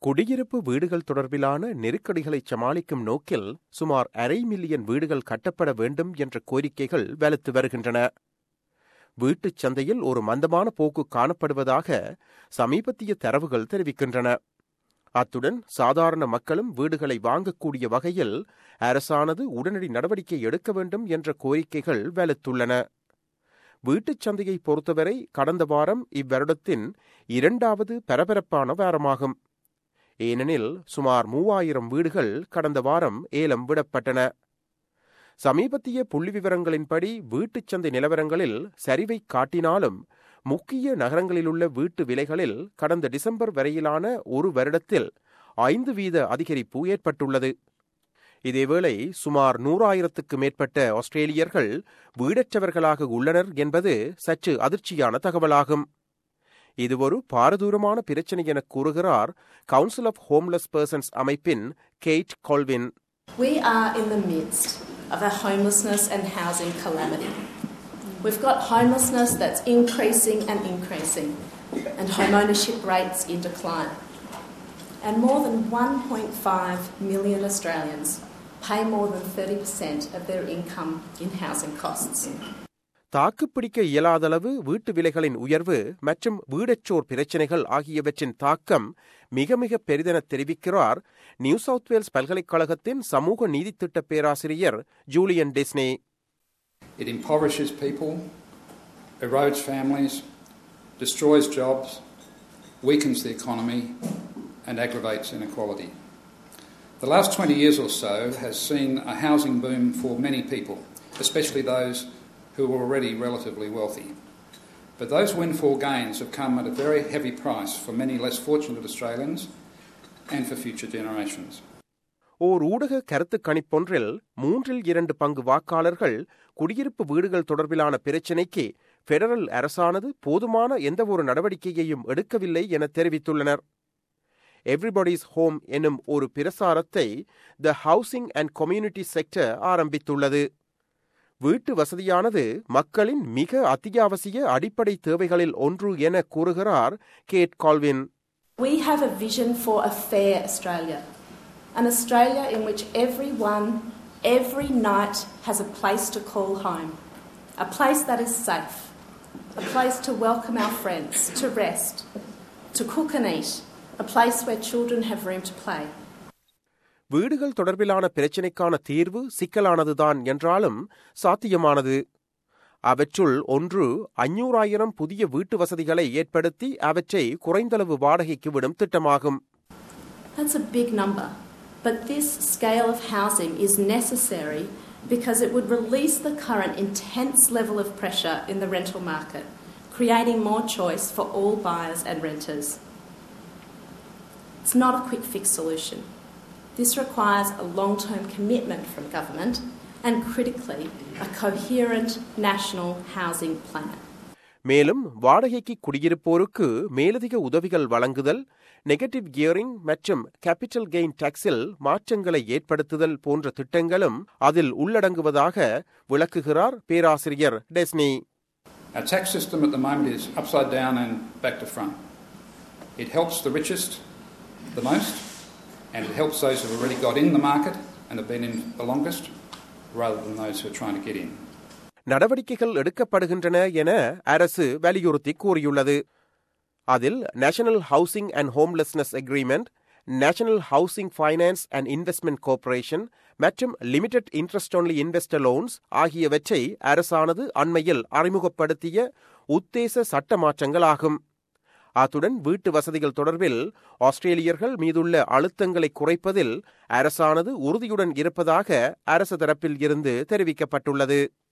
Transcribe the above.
குடியிருப்பு வீடுகள் தொடர்பிலான நெருக்கடிகளை சமாளிக்கும் நோக்கில் சுமார் அரை மில்லியன் வீடுகள் கட்டப்பட வேண்டும் என்ற கோரிக்கைகள் வலுத்து வருகின்றன வீட்டுச் சந்தையில் ஒரு மந்தமான போக்கு காணப்படுவதாக சமீபத்திய தரவுகள் தெரிவிக்கின்றன அத்துடன் சாதாரண மக்களும் வீடுகளை வாங்கக்கூடிய வகையில் அரசானது உடனடி நடவடிக்கை எடுக்க வேண்டும் என்ற கோரிக்கைகள் வலுத்துள்ளன வீட்டுச் சந்தையை பொறுத்தவரை கடந்த வாரம் இவ்வருடத்தின் இரண்டாவது பரபரப்பான வாரமாகும் ஏனெனில் சுமார் மூவாயிரம் வீடுகள் கடந்த வாரம் ஏலம் விடப்பட்டன சமீபத்திய புள்ளி விவரங்களின்படி வீட்டுச் சந்தை நிலவரங்களில் சரிவை காட்டினாலும் முக்கிய நகரங்களிலுள்ள வீட்டு விலைகளில் கடந்த டிசம்பர் வரையிலான ஒரு வருடத்தில் ஐந்து வீத அதிகரிப்பு ஏற்பட்டுள்ளது இதேவேளை சுமார் நூறாயிரத்துக்கு மேற்பட்ட ஆஸ்திரேலியர்கள் வீடற்றவர்களாக உள்ளனர் என்பது சற்று அதிர்ச்சியான தகவலாகும் இது ஒரு பாரதூரமான பிரச்சனை என கூறுகிறார் கவுன்சில் ஆஃப் ஹோம்லெஸ் பர்சன்ஸ் அமைப்பின் Kate Colvin We are in the midst of a homelessness and housing calamity. We've got homelessness that's increasing and increasing, and home ownership rates in decline. And more than 1.5 million Australians pay more than 30% of their income in housing costs. தாக்குப்பிடிக்க இயலாதளவு வீட்டு விலைகளின் உயர்வு மற்றும் வீடற்றோர் பிரச்சினைகள் ஆகியவற்றின் தாக்கம் மிக மிக பெரிதென தெரிவிக்கிறார் நியூ சவுத் வேல்ஸ் பல்கலைக்கழகத்தின் சமூக நீதித்திட்ட பேராசிரியர் Julian Disney It impoverishes people, erodes families, destroys jobs, weakens the economy, and aggravates inequality. The last 20 years or so has seen a housing boom for many people, especially those who were already relatively wealthy. But those windfall gains have come at a very heavy price for many less fortunate Australians and for future generations. ஓர் ஊடக கருத்து கணிப்பொன்றில் மூன்றில் இரண்டு பங்கு வாக்காளர்கள் குடியிருப்பு வீடுகள் தொடர்பிலான பிரச்சினைக்கு பெடரல் அரசானது போதுமான எந்தவொரு நடவடிக்கையையும் எடுக்கவில்லை என தெரிவித்துள்ளனர் எவ்ரிபடிஸ் ஹோம் எனும் ஒரு பிரசாரத்தை the housing and community sector ஆரம்பித்துள்ளது வீட்டு வசதியானது மக்களின் மிக அத்தியாவசிய அடிப்படை தேவைகளில் ஒன்று என கூறுகிறார் Kate Colvin We have a vision for a fair Australia, an Australia in which everyone, every night, has a place to call home, a place that is safe, a place to welcome our friends, to rest, to cook and eat, a place where children have room to play. வீடுகள் தொடர்பிலான பிரச்சினைக்கான தீர்வு சிக்கலானதுதான் என்றாலும் சாத்தியமானது அவற்றுள் ஒன்று ஐநூறாயிரம் புதிய வீட்டு வசதிகளை ஏற்படுத்தி அவற்றை குறைந்தளவு வாடகைக்கு விடும் திட்டமாகும் That's a big number, but this scale of housing is necessary because it would release the current intense level of pressure in the rental market, creating more choice for all buyers and renters. It's not a quick fix solution. This requires a long term commitment from government and, critically, a coherent national housing plan. மேலும் வாடகைக்கு குடியிருப்போருக்கு மேலதிக உதவிகள் வழங்குதல் negative gearing மற்றும் capital gain டாக்ஸில் மாற்றங்களை ஏற்படுத்துதல் போன்ற திட்டங்களும் அதில் உள்ளடங்குவதாக விளக்குகிறார் பேராசிரியர் டெஸ்னி Our tax system at the moment is upside down and back to front. It helps the richest the most, and it helps those who've already got in the market and have been in the longest, rather than those who are trying to get in. நடவடிக்கைகள் எடுக்கப்படுகின்றன என அரசு வலியுறுத்தி கூறியுள்ளது அதில் national housing and homelessness agreement national housing finance and investment corporation மற்றும் limited interest only investor loans ஆகியவற்றை அரசானது அண்மையில் அறிமுகப்படுத்திய உத்தேச சட்ட மாற்றங்களாகும் அத்துடன் வீட்டு வசதிகள் தொடர்பில் ஆஸ்திரேலியர்கள் மீதுள்ள அழுத்தங்களை குறைப்பதில் அரசானது உறுதியுடன் இருப்பதாக அரசு தரப்பில் இருந்து தெரிவிக்கப்பட்டுள்ளது